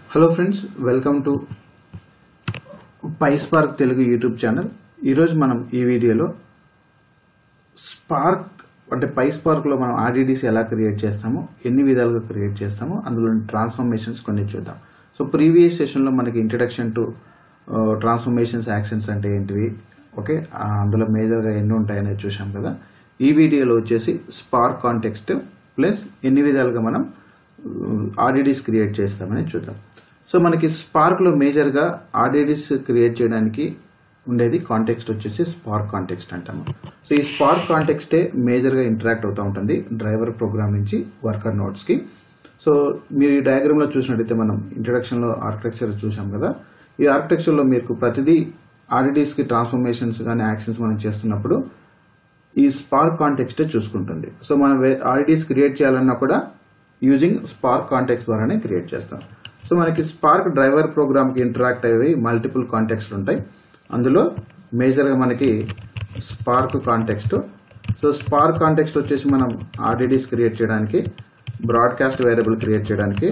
hello friends welcome to PySpark Telugu YouTube channel ఈరోజు మనం ఈ వీడియోలో స్పార్క్ అంటే పైస్పార్క్లో మనం ఆర్డీడీస్ ఎలా క్రియేట్ చేస్తామో ఎన్ని విధాలుగా క్రియేట్ చేస్తామో అందులో ట్రాన్స్ఫర్మేషన్స్ కొన్ని చూద్దాం సో ప్రీవియస్ సెషన్లో మనకి ఇంట్రడక్షన్ టు ట్రాన్స్ఫర్మేషన్స్ యాక్షన్స్ అంటే ఏంటివి ఓకే ఆ, అందులో మేజర్గా ఎన్ని ఉంటాయనేది చూసాం కదా ఈ వీడియోలో వచ్చేసి స్పార్క్ కాంటెక్స్ట్ ప్లస్ ఎన్ని విధాలుగా మనం ఆర్డీడీస్ క్రియేట్ చేస్తామని చూద్దాం సో మనకి స్పార్క్లో మేజర్గా ఆర్డీడీస్ క్రియేట్ చేయడానికి ఉండేది కాంటెక్స్ట్ వచ్చేసి స్పార్క్ కాంటెక్స్ట్ అంటాము సో ఈ స్పార్క్ కాంటెక్స్టే మేజర్గా ఇంటరాక్ట్ అవుతూ ఉంటుంది డ్రైవర్ ప్రోగ్రామ్ నుంచి వర్కర్ నోట్స్కి సో మీరు ఈ డయాగ్రామ్లో చూసినట్టయితే మనం ఇంట్రడక్షన్లో ఆర్కిటెక్చర్ చూసాం కదా ఈ ఆర్కిటెక్చర్లో మీకు ప్రతిదీ ఆర్డీడీస్కి ట్రాన్స్ఫర్మేషన్స్ కానీ యాక్షన్స్ మనం చేస్తున్నప్పుడు ఈ స్పార్క్ కాంటెక్స్టే చూసుకుంటుంది సో మనం ఆర్డీస్ క్రియేట్ చేయాలన్నా కూడా యూజింగ్ స్పార్క్ కాంటెక్స్ట్ ద్వారానే క్రియేట్ చేస్తాం సో మనకి స్పార్క్ డ్రైవర్ ప్రోగ్రామ్కి ఇంటరాక్ట్ అయ్యేవి మల్టిపుల్ కాంటెక్స్ట్లు ఉంటాయి అందులో మేజర్గా మనకి Spark context so Spark context వచ్చేసి మనం ఆర్డీడీస్ క్రియేట్ చేయడానికి బ్రాడ్కాస్ట్ వేరియబుల్ క్రియేట్ చేయడానికి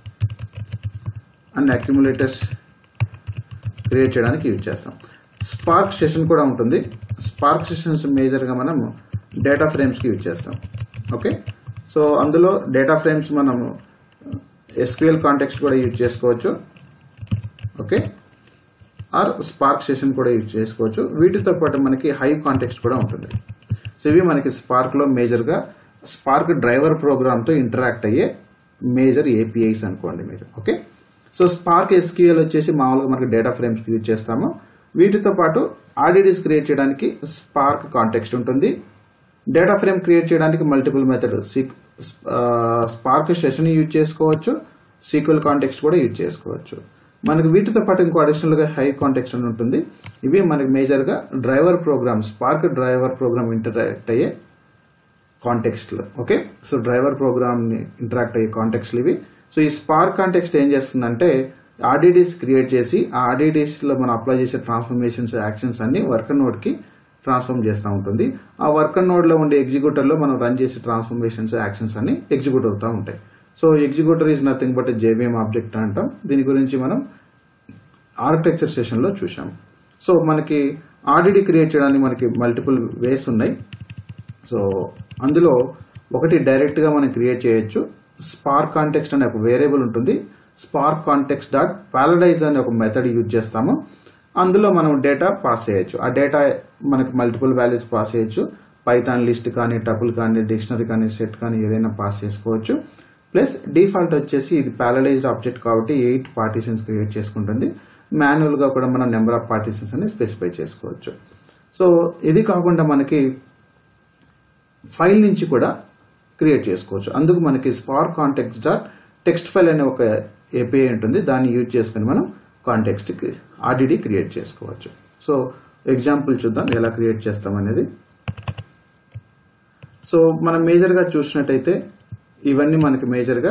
అండ్ అక్యుములేటర్స్ క్రియేట్ చేయడానికి యూజ్ చేస్తాం స్పార్క్ సెషన్ కూడా ఉంటుంది స్పార్క్ సెషన్స్ మేజర్గా మనం డేటా ఫ్రేమ్స్కి యూజ్ చేస్తాం ఓకే సో అందులో డేటా ఫ్రేమ్స్ మనం ఎస్క్యూఎల్ కాంటెక్స్ట్ కూడా యూజ్ చేసుకోవచ్చు ఓకే ఆర్ స్పార్క్ సెషన్ కూడా యూజ్ చేసుకోవచ్చు వీటితో పాటు మనకి హైవ్ కాంటెక్స్ట్ కూడా ఉంటుంది సో ఇవి మనకి స్పార్క్లో మేజర్గా స్పార్క్ డ్రైవర్ ప్రోగ్రామ్తో ఇంటరాక్ట్ అయ్యే మేజర్ ఏపీఐస్ అనుకోండి మీరు ఓకే సో స్పార్క్ ఎస్క్యూఎల్ వచ్చేసి మామూలుగా మనకి డేటా ఫ్రేమ్స్ యూజ్ చేస్తాము వీటితో పాటు ఆర్డీడీస్ క్రియేట్ చేయడానికి స్పార్క్ కాంటెక్స్ట్ ఉంటుంది డేటా ఫ్రేమ్ క్రియేట్ చేయడానికి multiple method Spark session use చేసుకోవచ్చు సీక్వెల్ కాంటెక్స్ట్ కూడా యూజ్ చేసుకోవచ్చు మనకి వీటితో పాటు ఇంకో అడిషనల్ గా హై కాంటెక్స్ట్ అని ఉంటుంది ఇవి మనకి మేజర్ గా driver program Spark driver program interact అయ్యే కాంటెక్స్ట్లు ఓకే సో డ్రైవర్ ప్రోగ్రామ్ ని ఇంటరాక్ట్ అయ్యే కాంటెక్స్ట్లు ఇవి సో ఈ స్పార్క్ కాంటెక్స్ట్ ఏం చేస్తుందంటే ఆర్డీడీస్ క్రియేట్ చేసి ఆ ఆర్డీడీస్ లో మనం అప్లై చేసే ట్రాన్స్ఫర్మేషన్స్ యాక్షన్స్ అన్ని వర్కర్ నోడ్ కి ట్రాన్స్ఫార్మ్ చేస్తూ ఉంటుంది ఆ వర్కర్ నోడ్ లో ఉండే ఎగ్జిక్యూటర్ లో మనం రన్ చేసే ట్రాన్స్ఫర్మేషన్స్ యాక్షన్స్ అన్ని ఎగ్జిక్యూట్ అవుతూ ఉంటాయి so executor is nothing but JVM object అంటాం దీని గురించి మనం ఆర్కిటెక్చర్ సెషన్ లో చూసాం సో మనకి ఆర్డీడీ క్రియేట్ చేయడానికి మనకి మల్టిపుల్ వేస్ ఉన్నాయి సో అందులో ఒకటి డైరెక్ట్ గా మనం క్రియేట్ చేయొచ్చు స్పార్క్ కాంటెక్స్ట్ అనే ఒక వేరియబుల్ ఉంటుంది స్పార్క్ కాంటెక్స్ట్ డాట్ పాలడైజ్ అనే ఒక మెథడ్ యూజ్ చేస్తాము అందులో మనం డేటా పాస్ చేయొచ్చు ఆ డేటా మనకి మల్టిపుల్ వాల్యూస్ పాస్ చేయొచ్చు పైథాన్ లిస్ట్ కానీ టపుల్ కానీ డిక్షనరీ కానీ సెట్ కానీ ఏదైనా పాస్ చేసుకోవచ్చు ప్లస్ డిఫాల్ట్ వచ్చేసి ఇది ప్యాలడైజ్డ్ ఆబ్జెక్ట్ కాబట్టి ఎయిట్ పార్టీషన్స్ క్రియేట్ చేసుకుంటుంది మాన్యువల్ గా కూడా మనం నెంబర్ ఆఫ్ పార్టీషన్స్ అని స్పెసిఫై చేసుకోవచ్చు సో ఇది కాకుండా మనకి ఫైల్ నుంచి కూడా క్రియేట్ చేసుకోవచ్చు అందుకు మనకి Spark context dot text file అనే ఒక ఏపీఐ ఉంటుంది దాన్ని యూజ్ చేసుకుని మనం కాంటెక్స్ట్ ఆర్డీడీ క్రియేట్ చేసుకోవచ్చు సో ఎగ్జాంపుల్ చూద్దాం ఎలా క్రియేట్ చేస్తాం అనేది సో మనం మేజర్గా చూసినట్టయితే ఇవన్నీ మనకి మేజర్గా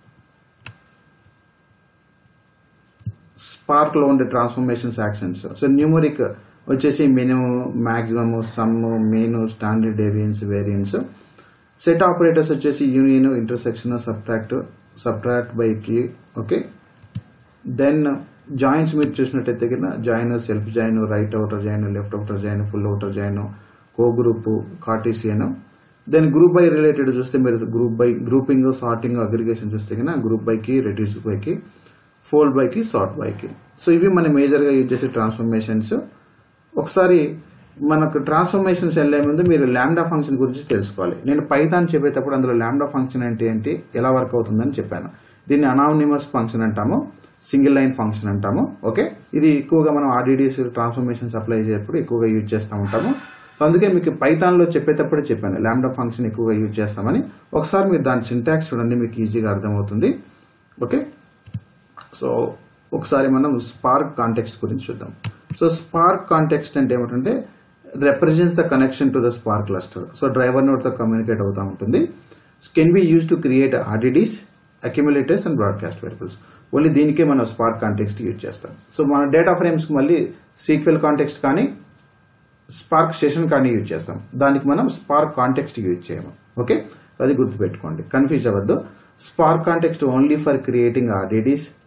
స్పార్క్ లో ఉండే ట్రాన్స్ఫర్మేషన్స్ యాక్షన్స్ సో న్యూమరిక్ వచ్చేసి minimum maximum sum mean standard డేవియన్స్ వేరియన్స్ సెట్ ఆపరేటర్స్ వచ్చేసి union intersection subtract subtract by key okay then joins మీరు చూసినట్టయితే కన్నా join self join right outer join left outer join full outer join co group cartesian then group by related చూస్తే మీరు group by grouping sorting aggregation చూస్తే కన్నా group బైకి reduce బైకి fold బైకి సార్ట్ బైకి సో ఇవి మనం మేజర్గా యూజ్ చేసే ట్రాన్స్ఫర్మేషన్స్ ఒకసారి మనకు ట్రాన్స్ఫర్మేషన్స్ వెళ్లే ముందు మీరు ల్యాండా ఫంక్షన్ గురించి తెలుసుకోవాలి నేను పైథాన్ చెప్పేటప్పుడు అందులో ల్యాండా ఫంక్షన్ అంటే ఏంటి ఎలా వర్క్ అవుతుందని చెప్పాను దీన్ని అనానిమస్ ఫంక్షన్ అంటాము సింగిల్ లైన్ ఫంక్షన్ అంటాము ఓకే ఇది ఎక్కువగా మనం ఆర్డీడీస్ ట్రాన్స్ఫర్మేషన్స్ అప్లై చేసేటప్పుడు ఎక్కువగా యూజ్ చేస్తూ ఉంటాము సో అందుకే మీకు పైథాన్ లో చెప్పేటప్పుడే చెప్పాను ల్యాండా ఫంక్షన్ ఎక్కువగా యూజ్ చేస్తామని ఒకసారి మీరు దాని సింటాక్స్ చూడండి మీకు ఈజీగా అర్థమవుతుంది ఓకే సో ఒకసారి మనం స్పార్క్ కాంటెక్స్ట్ గురించి చూద్దాం సో స్పార్క్ కాంటెక్స్ట్ అంటే ఏమిటంటే represents the connection to the Spark cluster so driver node తో కమ్యూనికేట్ అవుతూ ఉంటుంది can be use to create RDDs accumulators and broadcast variables only దీనికే మనం స్పార్క్ కాంటెక్స్ట్ యూజ్ చేస్తాం సో మన డేటా ఫ్రేమ్స్ మళ్ళీ సీక్వెల్ కాంటెక్స్ట్ కానీ స్పార్క్ సెషన్ కానీ యూజ్ చేస్తాం దానికి మనం స్పార్క్ కాంటెక్స్ట్ యూజ్ చేయము ఓకే అది గుర్తుపెట్టుకోండి కన్ఫ్యూజ్ అవ్వద్దు Spark context only for creating RDDs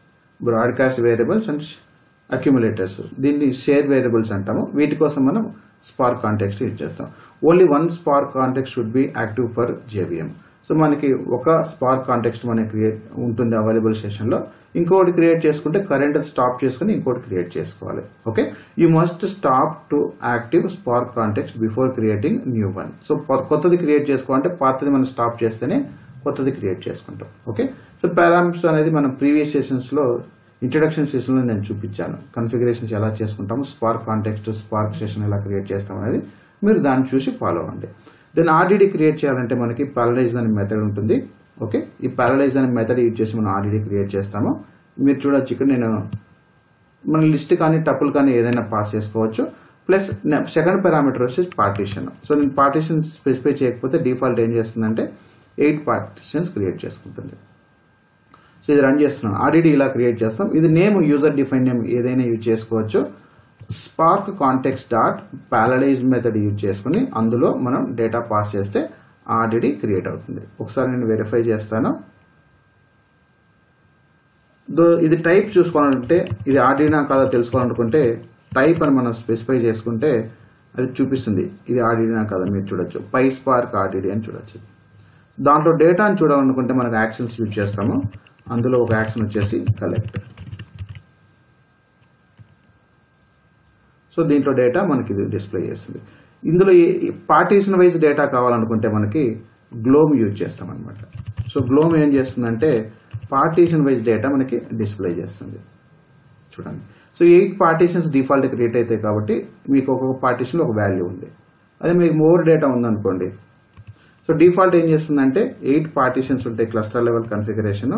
broadcast variables and accumulators దీన్ని షేర్ వేరియబుల్స్ అంటాము వీటి కోసం మనం స్పార్క్ కాంటెక్స్ట్ యూజ్ చేస్తాం only one Spark context should be active for JVM so మనకి ఒక స్పార్క్ కాంటెక్స్ట్ మనకి క్రియేట్ ఉంటుంది అవైలబుల్ సెషన్లో ఇంకోటి క్రియేట్ చేసుకుంటే కరెంట్ స్టాప్ చేసుకుని ఇంకోటి క్రియేట్ చేసుకోవాలి okay you must stop to active Spark context before creating new one so కొత్తది క్రియేట్ చేసుకోవాలంటే పాతది మనం స్టాప్ చేస్తేనే కొత్తది క్రియేట్ చేసుకుంటాం ఓకే సో పారామిటర్స్ అనేది మనం ప్రీవియస్ సెషన్స్లో ఇంట్రడక్షన్ సెషన్లో నేను చూపించాను కన్ఫిగరేషన్స్ ఎలా చేసుకుంటాము స్పార్క్ కాంటెక్స్ట్ స్పార్క్ సెషన్ ఎలా క్రియేట్ చేస్తాం అనేది మీరు దాన్ని చూసి ఫాలో అవ్వండి దెన్ ఆర్డీడీ క్రియేట్ చేయాలంటే మనకి పారడైజ్ అనే మెథడ్ ఉంటుంది ఓకే ఈ పారడైజ్ అనే మెథడ్ యూజ్ చేసి మనం ఆర్డీడీ క్రియేట్ చేస్తాము మీరు చూడొచ్చు ఇక్కడ నేను మన లిస్ట్ కానీ టపుల్ కానీ ఏదైనా పాస్ చేసుకోవచ్చు ప్లస్ సెకండ్ పారామీటర్ వచ్చేసి పార్టీషన్ సో నేను పార్టీషన్ స్పెసిఫై చేయకపోతే డిఫాల్ట్ ఏం చేస్తుందంటే ఎయిట్ పార్టీషన్స్ క్రియేట్ చేసుకుంటుంది సో ఇది రన్ చేస్తున్నాం ఆర్డీడీ ఇలా క్రియేట్ చేస్తాం ఇది నేమ్ యూజర్ డిఫైన్ నేమ్ ఏదైనా యూజ్ చేసుకోవచ్చు Spark context dot parallelize method use చేసుకుని అందులో మనం డేటా పాస్ చేస్తే ఆర్డీడీ క్రియేట్ అవుతుంది ఒకసారి నేను వెరిఫై చేస్తాను దో ఇది టైప్ చూసుకోవాలంటే ఇది ఆర్డీనా కాదా తెలుసుకోవాలనుకుంటే టైప్ అని మనం స్పెసిఫై చేసుకుంటే అది చూపిస్తుంది ఇది ఆర్డీనా కాదా మీరు చూడొచ్చు పై స్పార్క్ ఆర్డీడీ అని చూడొచ్చు దాంట్లో డేటాని చూడాలనుకుంటే మనకు యాక్షన్స్ యూజ్ చేస్తాము అందులో ఒక యాక్షన్ వచ్చేసి కలెక్ట్ సో దీంట్లో డేటా మనకి ఇది డిస్ప్లే చేస్తుంది ఇందులో పార్టీషన్ వైజ్ డేటా కావాలనుకుంటే మనకి గ్లోమ్ యూజ్ చేస్తాం అనమాట సో గ్లోమ్ ఏం చేస్తుందంటే పార్టీషన్ వైజ్ డేటా మనకి డిస్ప్లే చేస్తుంది చూడండి so eight partitions default create అవుతాయి కాబట్టి మీకు ఒక్కొక్క పార్టీషన్లో ఒక వాల్యూ ఉంది అదే మీకు మోర్ డేటా ఉందనుకోండి సో డిఫాల్ట్ ఏం చేస్తుందంటే ఎయిట్ పార్టీషన్స్ ఉంటాయి క్లస్టర్ లెవెల్ కన్ఫిగరేషన్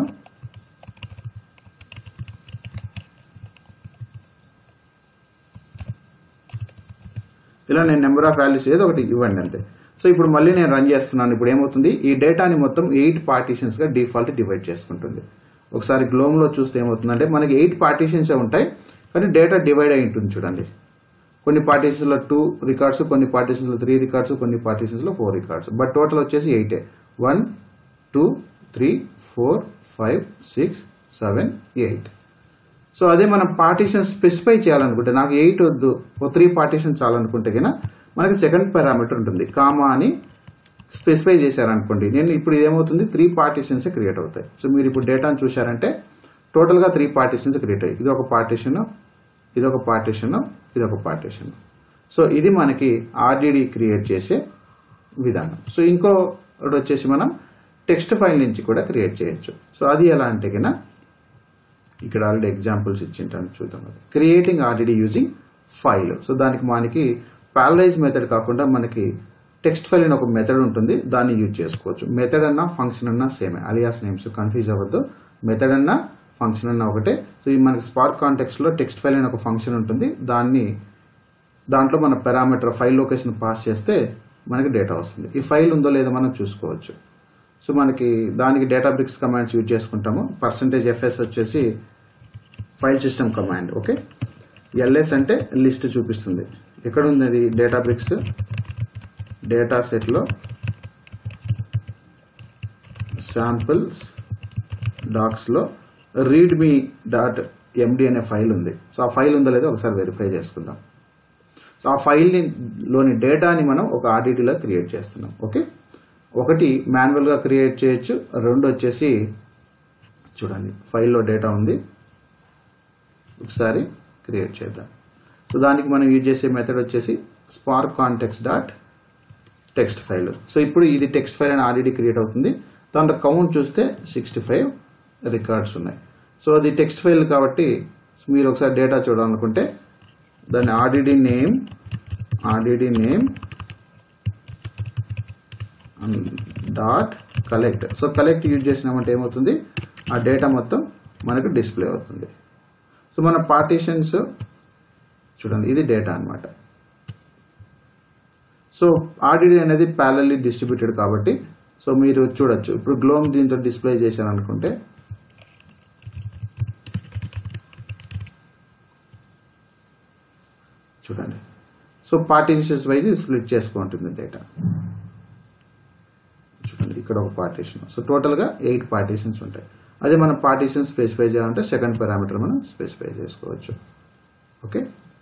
ఇలా నేను నెంబర్ ఆఫ్ వాల్యూస్ ఏదో ఒకటి ఇవ్వండి అంతే సో ఇప్పుడు మళ్ళీ నేను రన్ చేస్తున్నాను ఇప్పుడు ఏమవుతుంది ఈ డేటాని మొత్తం ఎయిట్ పార్టీషన్స్ గా డిఫాల్ట్ డివైడ్ చేసుకుంటుంది ఒకసారి గ్లోమ్ లో చూస్తే ఏమవుతుందంటే మనకి ఎయిట్ పార్టీషన్స్ ఉంటాయి కానీ డేటా డివైడ్ అయి ఉంటుంది చూడండి కొన్ని పార్టీషన్స్ లో టూ రికార్డ్స్ కొన్ని పార్టీషన్స్ లో త్రీ రికార్డ్స్ కొన్ని పార్టీషన్స్ లో ఫోర్ రికార్డ్స్ బట్ టోటల్ వచ్చేసి ఎయిటే one two three four five six seven eight so అదే మనం పార్టీషన్ స్పెసిఫై చేయాలనుకుంటే నాకు ఎయిట్ వద్దు ఓ త్రీ పార్టీషన్ చాలనుకుంటే కన్నా మనకి సెకండ్ పారామీటర్ ఉంటుంది కామా అని స్పెసిఫై చేశారనుకోండి నేను ఇప్పుడు ఇదేమవుతుంది త్రీ పార్టీషన్స్ క్రియేట్ అవుతాయి సో మీరు ఇప్పుడు డేటాను చూశారంటే టోటల్గా త్రీ పార్టీషన్స్ క్రియేట్ అయ్యాయి ఇది ఒక పార్టీషన్ ఇది ఒక పార్టీషన్ ఇది ఒక పార్టీషన్ సో ఇది మనకి ఆర్డీడీ క్రియేట్ చేసే విధానం సో ఇంకోటి వచ్చేసి మనం టెక్స్ట్ ఫైల్ నుంచి కూడా క్రియేట్ చేయొచ్చు సో అది ఎలా అంటే కన్నా ఇక్కడ ఆల్రెడీ ఎగ్జాంపుల్స్ ఇచ్చింటాను చూద్దాం అది creating RDD using file so దానికి మనకి ప్యారలైజ్ మెథడ్ కాకుండా మనకి టెక్స్ట్ ఫైల్ అని ఒక మెథడ్ ఉంటుంది దాన్ని యూజ్ చేసుకోవచ్చు మెథడ్ అన్నా ఫంక్షన్ అన్నా సేమే అలియాస్ నేమ్స్ కన్ఫ్యూజ్ అవ్వద్దు మెథడ్ అన్నా ఫంక్షన్ అన్నా ఒకటే సో ఈ మనకి స్పార్క్ కాంటెక్స్ట్ లో టెక్స్ట్ ఫైల్ అని ఒక ఫంక్షన్ ఉంటుంది దాన్ని దాంట్లో మన పారామీటర్ ఫైల్ లొకేషన్ పాస్ చేస్తే మనకి డేటా వస్తుంది ఈ ఫైల్ ఉందో లేదో మనం చూసుకోవచ్చు సో మనకి దానికి డేటా బ్రిక్స్ కమాండ్స్ యూజ్ చేసుకుంటాము పర్సంటేజ్ ఎఫ్ఎస్ వచ్చేసి file system command okay LS అంటే లిస్ట్ చూపిస్తుంది ఎక్కడ ఉంది అది డేటా బ్రిక్స్ డేటా సెట్లో శాంపిల్స్ డాక్స్లో రీడ్ మీ డాట్ ఎండి అనే ఫైల్ ఉంది సో ఆ ఫైల్ ఉందో లేదో ఒకసారి వెరిఫై చేసుకుందాం సో ఆ ఫైల్ని లోని డేటాని మనం ఒక ఆర్డిటీలో క్రియేట్ చేస్తున్నాం ఓకే ఒకటి మాన్యువల్గా క్రియేట్ చేయొచ్చు రెండు వచ్చేసి చూడండి ఫైల్లో డేటా ఉంది ఒకసారి క్రియేట్ చేద్దాం సో దానికి మనం యూజ్ చేసే మెథడ్ వచ్చేసి Spark context dot text file so ఇప్పుడు ఇది టెక్స్ట్ ఫైల్ అని ఆల్రెడీ క్రియేట్ అవుతుంది దాంట్లో కౌంట్ చూస్తే సిక్స్టీ ఫైవ్ రికార్డ్స్ ఉన్నాయి సో అది టెక్స్ట్ ఫైల్ కాబట్టి మీరు ఒకసారి డేటా చూడాలనుకుంటే దాని RDD name RDD name dot collect so collect use చేసినామంటే ఏమవుతుంది ఆ డేటా మొత్తం మనకు డిస్ప్లే అవుతుంది సో మన పార్టీషన్స్ చూడండి ఇది డేటా అన్నమాట సో ఆర్డిడి అనేది ప్యారల్లీ డిస్ట్రిబ్యూటెడ్ కాబట్టి సో మీరు చూడొచ్చు ఇప్పుడు గ్లోమ్ దీంతో డిస్ప్లే చేశారనుకుంటే చూడండి సో పార్టీషన్స్ వైజ్ స్ప్లిట్ చేసుకుంటుంది డేటా చూడండి ఇక్కడ ఒక పార్టీషన్ సో టోటల్గా ఎయిట్ పార్టీషన్స్ ఉంటాయి అదే మనం పార్టీషన్ స్పెసిఫై చేయాలంటే సెకండ్ పారామీటర్ మనం స్పెసిఫై చేసుకోవచ్చు ఓకే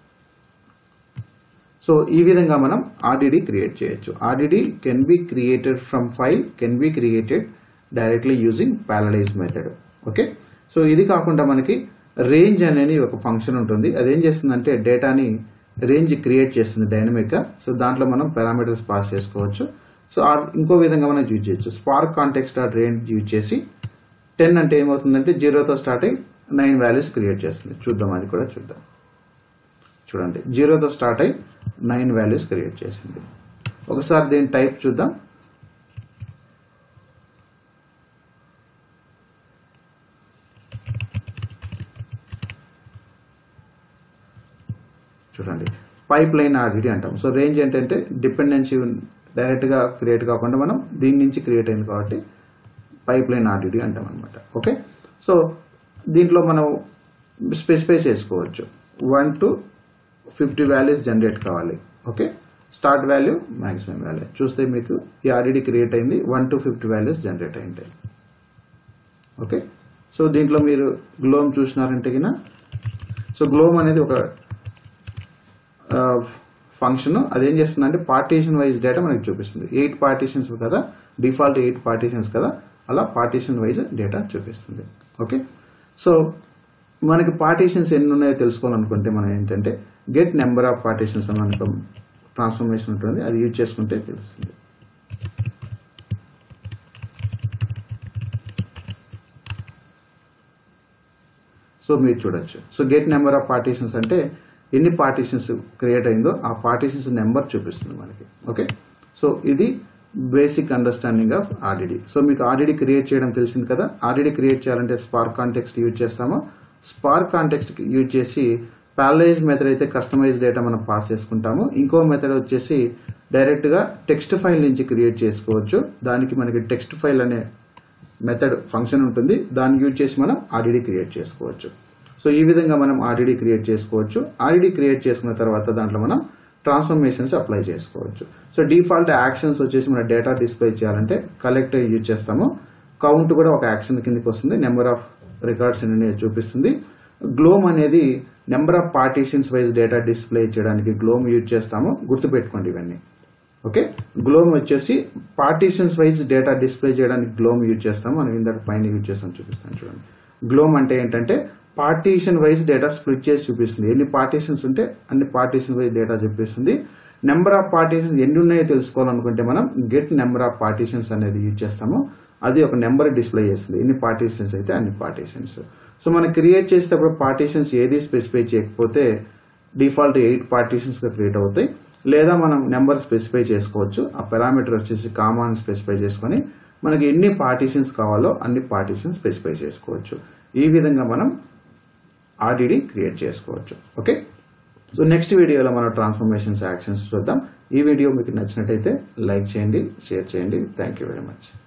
సో ఈ విధంగా మనం ఆర్డిడి క్రియేట్ చేయొచ్చు RDD can be created from file can be created directly using parallelize method okay so ఇది కాకుండా మనకి రేంజ్ అనేది ఒక ఫంక్షన్ ఉంటుంది అదేం చేస్తుందంటే డేటాని రేంజ్ క్రియేట్ చేస్తుంది డైనమిక్ గా సో దాంట్లో మనం పారామీటర్స్ పాస్ చేసుకోవచ్చు సో ఆ- ఇంకో విధంగా మనం యూజ్ చేయొచ్చు Spark context dot range use చేసి టెన్ అంటే ఏమవుతుందంటే జీరోతో స్టార్ట్ అయ్యి నైన్ వాల్యూస్ క్రియేట్ చేస్తుంది చూద్దాం అది కూడా చూద్దాం చూడండి జీరోతో స్టార్ట్ అయ్యి నైన్ వాల్యూస్ క్రియేట్ చేసింది ఒకసారి దీని టైప్ చూద్దాం చూడండి పైప్ లైన్ ఆర్డిడి అంటాం సో రేంజ్ ఏంటంటే డిపెండెన్సీ డైరెక్ట్ గా క్రియేట్ కాకుండా మనం దీని నుంచి క్రియేట్ అయింది కాబట్టి పైప్ లైన్ ఆర్డిడి అంటాం అనమాట ఓకే సో దీంట్లో మనం స్పెసిఫై చేసుకోవచ్చు one to fifty values generate కావాలి okay start value maximum value చూస్తే మీకు ఈ ఆర్డిడి క్రియేట్ అయింది one to fifty values generate అయింటాయి ఓకే సో దీంట్లో మీరు గ్లోమ్ చూసినారంటే కినా సో గ్లోమ్ అనేది ఒక ఫంక్షన్ అదేం చేస్తుందంటే పార్టీషన్ వైజ్ డేటా మనకి చూపిస్తుంది ఎయిట్ పార్టీషన్స్ కదా డిఫాల్ట్ ఎయిట్ పార్టీషన్స్ కదా అలా పార్టీషన్ వైజ్ డేటా చూపిస్తుంది ఓకే సో మనకి పార్టీషన్స్ ఎన్ని ఉన్నాయో తెలుసుకోవాలనుకుంటే మనం ఏంటంటే గెట్ నెంబర్ ఆఫ్ పార్టీషన్స్ అని మనకు ట్రాన్స్ఫర్మేషన్ ఉంటుంది అది యూజ్ చేసుకుంటే తెలుస్తుంది సో మీరు చూడొచ్చు so get number of partitions అంటే ఎన్ని పార్టీషన్స్ క్రియేట్ అయిందో ఆ పార్టీషన్స్ నెంబర్ చూపిస్తుంది మనకి ఓకే సో ఇది basic understanding of RDD so మీకు ఆర్డిడి క్రియేట్ చేయడం తెలిసింది కదా ఆర్డిడి క్రియేట్ చేయాలంటే స్పార్క్ కాంటెక్స్ట్ యూజ్ చేస్తామో స్పార్క్ కాంటెక్స్ట్ యూజ్ చేసి ప్యాలైజ్ మెథడ్ అయితే కస్టమైజ్ డేటా మనం పాస్ చేసుకుంటాము ఇంకో మెథడ్ వచ్చేసి డైరెక్ట్ గా టెక్స్ట్ ఫైల్ నుంచి క్రియేట్ చేసుకోవచ్చు దానికి మనకి టెక్స్ట్ ఫైల్ అనే మెథడ్ ఫంక్షన్ ఉంటుంది దాన్ని యూజ్ చేసి మనం ఆర్డిడి క్రియేట్ చేసుకోవచ్చు సో ఈ విధంగా మనం ఆర్డిడి క్రియేట్ చేసుకోవచ్చు ఆర్డిడి క్రియేట్ చేసుకున్న తర్వాత దాంట్లో మనం ట్రాన్స్ఫర్మేషన్స్ అప్లై చేసుకోవచ్చు సో డిఫాల్ట్ యాక్షన్స్ వచ్చేసి మన డేటా డిస్ప్లే చేయాలంటే కలెక్ట్ యూజ్ చేస్తాము కౌంట్ కూడా ఒక యాక్షన్ కిందకి వస్తుంది నెంబర్ ఆఫ్ రికార్డ్స్ ఎన్ని చూపిస్తుంది గ్లోమ్ అనేది number of partitions wise data display చేయడానికి గ్లోమ్ యూజ్ చేస్తాము గుర్తుపెట్టుకోండి ఇవన్నీ ఓకే గ్లోమ్ వచ్చేసి పార్టీషన్స్ వైజ్ డేటా డిస్ప్లే చేయడానికి గ్లోమ్ యూజ్ చేస్తాం మనం ఇందాక పైన యూజ్ చేస్తాం చూపిస్తాను చూడండి గ్లోమ్ అంటే ఏంటంటే పార్టీషన్ వైజ్ డేటా స్ప్లిట్ చేసి చూపిస్తుంది ఎన్ని పార్టీషన్స్ ఉంటే అన్ని పార్టీషన్ వైజ్ డేటా చూపిస్తుంది నెంబర్ ఆఫ్ పార్టీషన్స్ ఎన్ని ఉన్నాయో తెలుసుకోవాలనుకుంటే మనం గెట్ నెంబర్ ఆఫ్ పార్టీషన్స్ అనేది యూజ్ చేస్తాము అది ఒక నెంబర్ డిస్ప్లే చేస్తుంది ఎన్ని పార్టీషన్స్ అయితే అన్ని పార్టీషన్స్ సో మనం క్రియేట్ చేసేటప్పుడు పార్టీషన్స్ ఏది స్పెసిఫై చేయకపోతే డిఫాల్ట్ ఎయిట్ పార్టీషన్స్ గా క్రియేట్ అవుతాయి లేదా మనం నెంబర్ స్పెసిఫై చేసుకోవచ్చు ఆ పారామీటర్ వచ్చేసి కామా అని స్పెసిఫై చేసుకొని మనకి ఎన్ని పార్టీషన్స్ కావాలో అన్ని పార్టీషన్స్ స్పెసిఫై చేసుకోవచ్చు ఈ విధంగా మనం ఆర్డిడి క్రియేట్ చేసుకోవచ్చు ఓకే సో నెక్స్ట్ వీడియోలో మనం ట్రాన్స్ఫర్మేషన్స్ యాక్షన్స్ చూద్దాం ఈ వీడియో మీకు నచ్చినట్టయితే లైక్ చేయండి షేర్ చేయండి థ్యాంక్ యూ వెరీ మచ్